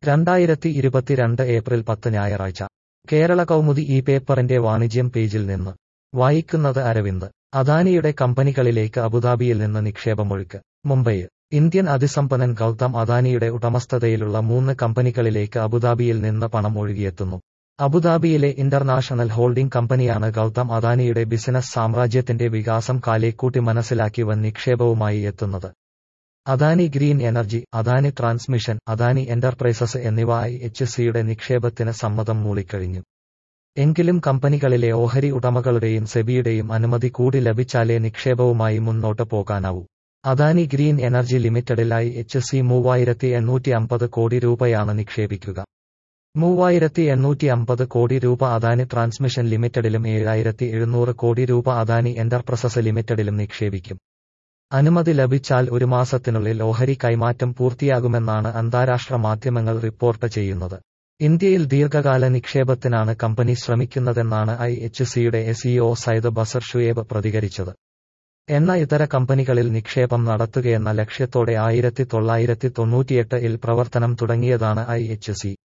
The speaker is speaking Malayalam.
രണ്ടായിരത്തി ഇരുപത്തിരണ്ട് ഏപ്രിൽ പത്ത് ഞായറാഴ്ച കേരള കൗമുദി ഈ പേപ്പറിന്റെ വാണിജ്യം പേജിൽ നിന്ന് വായിക്കുന്നത് അരവിന്ദ് അദാനിയുടെ കമ്പനികളിലേക്ക് അബുദാബിയിൽ നിന്ന് നിക്ഷേപമൊഴുക്ക് മുംബൈ ഇന്ത്യൻ അതിസമ്പന്നൻ ഗൗതം അദാനിയുടെ ഉടമസ്ഥതയിലുള്ള മൂന്ന് കമ്പനികളിലേക്ക് അബുദാബിയിൽ നിന്ന് പണം ഒഴുകിയെത്തുന്നു അബുദാബിയിലെ ഇന്റർനാഷണൽ ഹോൾഡിംഗ് കമ്പനിയാണ് ഗൗതം അദാനിയുടെ ബിസിനസ് സാമ്രാജ്യത്തിന്റെ വികാസം കാലേക്കൂട്ടി മനസ്സിലാക്കി വൻ നിക്ഷേപവുമായി എത്തുന്നത് Adani green energy Adani transmission Adani enterprises എന്നിവ ഐ എച്ച് സിയുടെ നിക്ഷേപത്തിന് സമ്മതം മൂളിക്കഴിഞ്ഞു എങ്കിലും കമ്പനികളിലെ ഓഹരി ഉടമകളുടെയും സെബിയുടെയും അനുമതി കൂടി ലഭിച്ചാലേ നിക്ഷേപവുമായി മുന്നോട്ട് പോകാനാവൂ അദാനി ഗ്രീൻ എനർജി ലിമിറ്റഡിൽ ഐ എച്ച് സി മൂവായിരത്തി എണ്ണൂറ്റി അമ്പത് കോടി രൂപയാണ് നിക്ഷേപിക്കുക മൂവായിരത്തി എണ്ണൂറ്റി അമ്പത് കോടി രൂപ അദാനി ട്രാൻസ്മിഷൻ ലിമിറ്റഡിലും ഏഴായിരത്തി എഴുന്നൂറ് കോടി രൂപ അദാനി എന്റർപ്രൈസസ് ലിമിറ്റഡിലും നിക്ഷേപിക്കും അനുമതി ലഭിച്ചാൽ ഒരു മാസത്തിനുള്ളിൽ ഓഹരി കൈമാറ്റം പൂർത്തിയാകുമെന്നാണ് അന്താരാഷ്ട്ര മാധ്യമങ്ങൾ റിപ്പോർട്ട് ചെയ്യുന്നത് ഇന്ത്യയിൽ ദീർഘകാല നിക്ഷേപത്തിനാണ് കമ്പനി ശ്രമിക്കുന്നതെന്നാണ് ഐ എച്ച് സിയുടെ എസിഒ സൈദ് ബസർ ഷുയേബ് പ്രതികരിച്ചത് എണ്ണ ഇതര കമ്പനികളിൽ നിക്ഷേപം നടത്തുകയെന്ന ലക്ഷ്യത്തോടെ ആയിരത്തി തൊള്ളായിരത്തി തൊണ്ണൂറ്റിയെട്ട് ഇൽ പ്രവർത്തനം തുടങ്ങിയതാണ് ഐ എച്ച് സി